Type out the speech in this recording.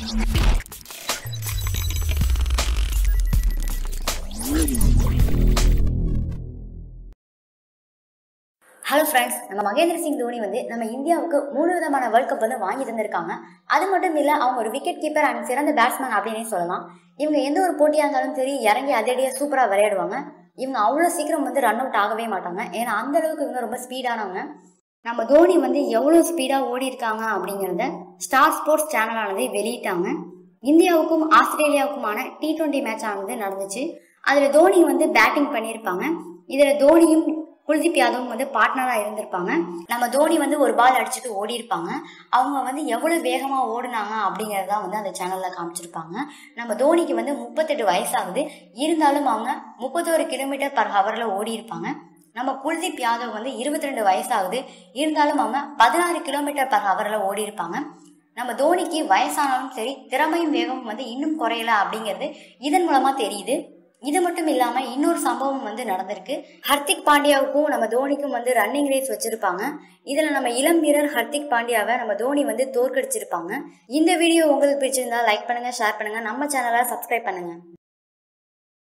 hello friends நம்ம மகேந்திர சிங் தோனி வந்து நம்ம இந்தியாவுக்கு மூணு விதமான வேர்ல்ட் கப் வந்து வாங்கி தந்திருக்காங்க அது மட்டும் இல்லை அவங்க ஒரு விக்கெட் கீப்பர் அண்ட் சிறந்த பேட்ஸ்மேன் அப்படின்னே சொல்லலாம் இவங்க எந்த ஒரு போட்டியாக இருந்தாலும் சரி இறங்கி அதேடியாக சூப்பராக விளையாடுவாங்க இவங்க அவ்வளோ சீக்கிரம் வந்து ரன் அவுட் ஆகவே மாட்டாங்க ஏன்னா அந்த அளவுக்கு இவங்க ரொம்ப ஸ்பீடானவங்க நம்ம தோனி வந்து எவ்வளோ ஸ்பீடாக ஓடி இருக்காங்க அப்படிங்கிறத ஸ்டார் ஸ்போர்ட்ஸ் சேனலானது வெளியிட்டாங்க இந்தியாவுக்கும் ஆஸ்திரேலியாவுக்குமான டி டுவெண்ட்டி மேட்ச் ஆனது நடந்துச்சு அதில் தோனி வந்து பேட்டிங் பண்ணியிருப்பாங்க இதில் தோனியும் குல்தீப் யாதவும் வந்து பார்ட்னராக இருந்திருப்பாங்க நம்ம தோனி வந்து ஒரு பால் அடிச்சுட்டு ஓடி இருப்பாங்க அவங்க வந்து எவ்வளோ வேகமாக ஓடுனாங்க அப்படிங்கிறத வந்து அந்த சேனலில் காமிச்சிருப்பாங்க நம்ம தோனிக்கு வந்து முப்பத்தெட்டு வயசாகுது இருந்தாலும் அவங்க முப்பத்தோரு கிலோமீட்டர் பர் ஹவரில் ஓடி இருப்பாங்க நம்ம குல்தீப் யாதவ் வந்து இருபத்தி ரெண்டு வயசாகுது இருந்தாலும் அவங்க பதினாறு கிலோமீட்டர் பர் ஹவரில் ஓடி இருப்பாங்க நம்ம தோனிக்கு வயசானாலும் சரி திறமையும் வேகமும் வந்து இன்னும் குறையல அப்படிங்கிறது இதன் மூலமாக தெரியுது இது மட்டும் இல்லாமல் இன்னொரு சம்பவம் வந்து நடந்திருக்கு ஹர்திக் பாண்டியாவுக்கும் நம்ம தோனிக்கும் வந்து ரன்னிங் ரேஸ் வச்சிருப்பாங்க இதில் நம்ம இளம் வீரர் ஹர்திக் பாண்டியாவை நம்ம தோனி வந்து தோற்கடிச்சிருப்பாங்க இந்த வீடியோ உங்களுக்கு பிடிச்சிருந்தா லைக் பண்ணுங்க ஷேர் பண்ணுங்க நம்ம சேனலை சப்ஸ்கிரைப் பண்ணுங்க